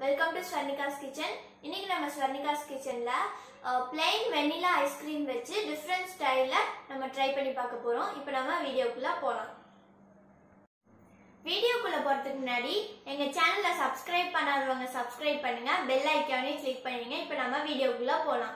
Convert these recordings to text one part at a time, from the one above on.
welcome to ஸ்வர்ணிகாஸ் kitchen இன்னைக்கு நம்ம ஸ்வர்ணிகாஸ் கிச்சன்ல பிளெயின் வெண்ணிலா ஐஸ்கிரீம் வச்சு டிஃப்ரெண்ட் ஸ்டைல்ல நம்ம ட்ரை பண்ணி பார்க்க போறோம் இப்போ நம்ம வீடியோக்குள்ள போலாம் வீடியோக்குள்ள போறதுக்கு முன்னாடி எங்க சேனலை சப்ஸ்கிரைப் பண்ணாதவங்க சப்ஸ்கிரைப் பண்ணுங்க பெல் ஐக்கானையும் கிளிக் பண்ணுங்க இப்போ நம்ம வீடியோக்குள்ள போலாம்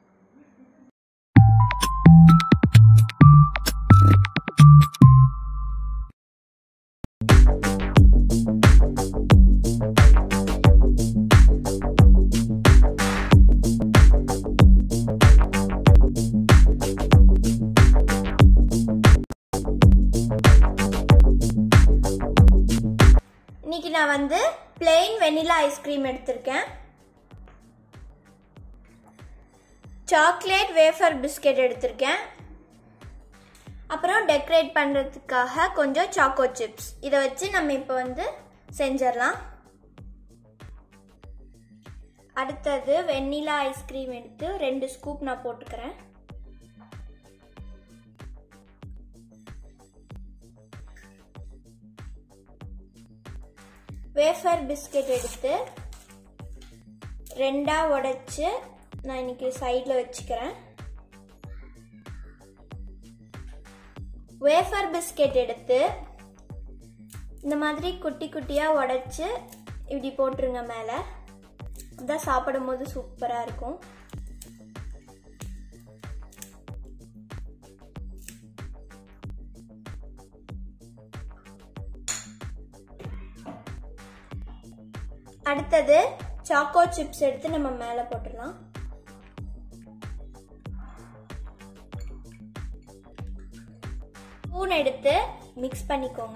இன்னைக்கு நான் வந்து பிளெயின் வெனிலா ஐஸ்கிரீம் எடுத்திருக்கேன் சாக்லேட் வேஃபர் பிஸ்கெட் எடுத்திருக்கேன் அப்புறம் டெக்கரேட் பண்ணுறதுக்காக கொஞ்சம் சாக்கோ சிப்ஸ் இதை வச்சு நம்ம இப்போ வந்து செஞ்சிடலாம் அடுத்தது வெண்ணிலா ஐஸ்கிரீம் எடுத்து ரெண்டு ஸ்கூப் நான் போட்டுக்கிறேன் வேஃபர் பிஸ்கெட் எடுத்து ரெண்டாக உடைச்சு நான் இன்னைக்கு சைடில் வச்சுக்கிறேன் வேஃபர் பிஸ்கெட் எடுத்து இந்த மாதிரி குட்டி குட்டியாக உடைச்சு இப்படி போட்டுருங்க மேலே அதான் சாப்பிடும் போது சூப்பராக இருக்கும் அடுத்தது சாக்கோ சிப்ஸ் எடுத்து நம்ம மேலே போட்டுடலாம் ஸ்பூன் எடுத்து மிக்ஸ் பண்ணிக்கோங்க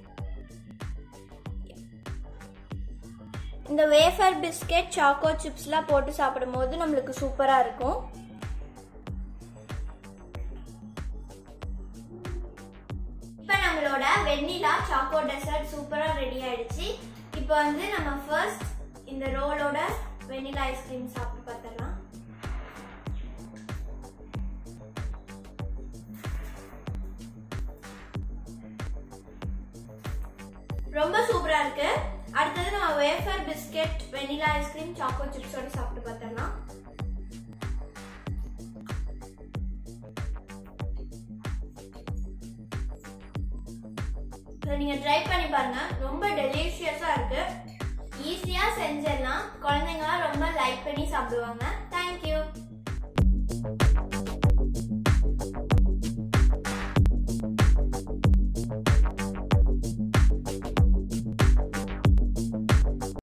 இந்த வேஃபர் பிஸ்கெட் சாக்கோ சிப்ஸ்லாம் போட்டு சாப்பிடும்போது நம்மளுக்கு சூப்பராக இருக்கும் இப்போ நம்மளோட வெண்ணிலா சாக்கோ டெசர்ட் சூப்பராக ரெடி ஆயிடுச்சு இப்போ வந்து நம்ம ஃபர்ஸ்ட் இந்த ரோலோட வெண்ணிலா ஐஸ்கிரீம் சாப்பிட்டு பார்த்துடலாம் ரொம்ப சூப்பரா இருக்கு அடுத்தது நம்ம wafer biscuit vanilla ice cream choco சிப்ஸோட சாப்பிட்டு பார்த்தோம்னா நீங்க ட்ரை பண்ணி பாருங்க ரொம்ப டெலிஷியஸா இருக்கு ஈஸியா செஞ்சிடலாம் குழந்தைங்களாம் ரொம்ப லைக் பண்ணி சாப்பிடுவாங்க